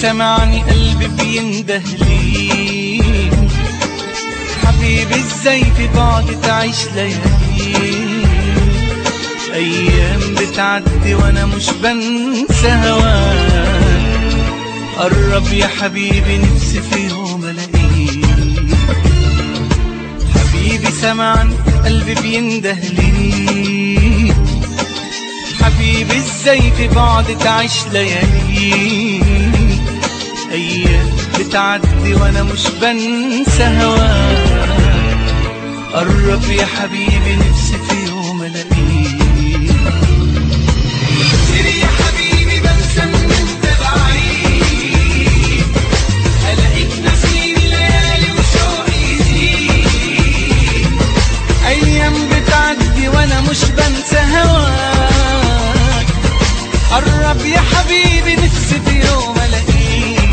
سمعني قلبي بينده ليك حبيبي ازاي في بعد تعيش ليالي ايام بتعدي وانا مش بنسى هواك قرب يا حبيبي نفسي في يوم الاقيك حبيبي سمعني قلبي بينده ليك حبيبي ازاي في بعد تعيش ليالي ايام بتعدي وانا مش بنسى هواك قرب يا حبيبي نفسي في يوم الاقيك كتير يا حبيبي بنسى ان انت بعيد الاقيك ناسيني ليالي وشوقي يزيد ايام بتعدي وانا مش بنسى هواك قرب يا حبيبي نفسي في يوم الاقيك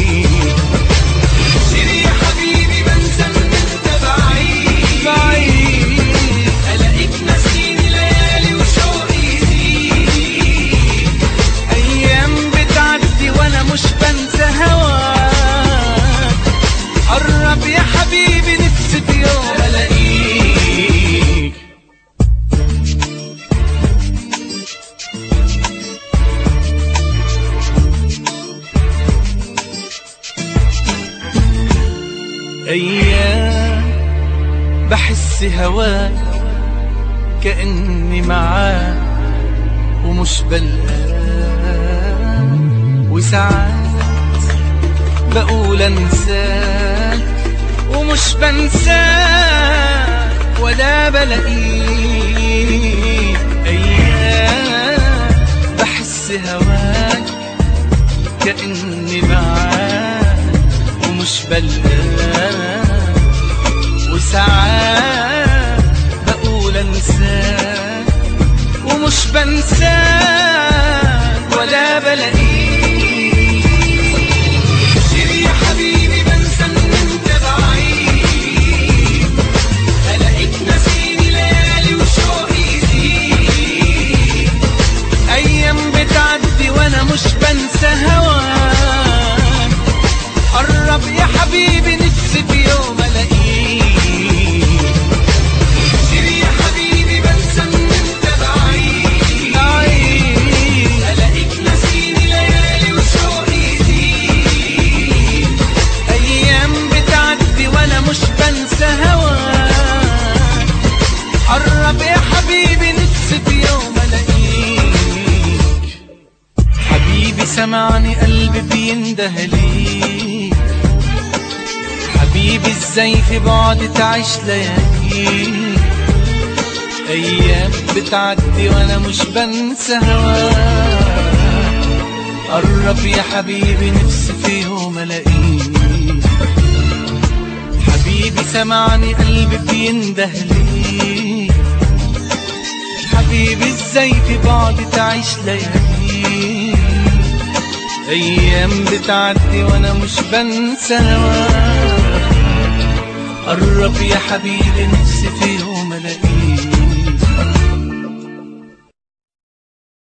كتير يا حبيبي بنسى ان انت بعيد بعيد الاقيك ناسيني ليالي وشوقي يزيد ايام بتعدي وانا مش بنسى هواك قرب يا حبيبي نفسي في يوم الاقيك ايام بحس هواك كاني معاك ومش بلقاك وساعات بقول انساك ومش بنساك ولا بلاقيك ايام بحس هواك كاني معاك ومش بلقاك وساعات بقول انساك ومش بنساك ولا بلاقيك كتير يا حبيبي بنسى ان انت بعيد الاقيك ناسيني ليالي وشوقي يزيد ايام بتعدي وانا مش بنسى هواك قرب يا حبيبي نفسي في يوم الاقيك كتير يا حبيبي بنسى ان انت بعيد عيد الاقيك ناسيني ليالي وشوقي يزيد ايام بتعدي وانا مش بنسى هواك قرب يا حبيبي نفسي في يوم الاقيك حبيبي سمعني قلبي بينده ليك حبيبي ازاي في بعد تعيش ليالي ايام بتعدي وانا مش بنسى هواك قرب يا حبيبي نفسي في يوم الاقيك حبيبي سمعني قلبي بينده ليك حبيبي ازاي في بعد تعيش ليالي ايام بتعدي وانا مش بنسى هواك قرب يا حبيبي نفسي في يوم الاقيك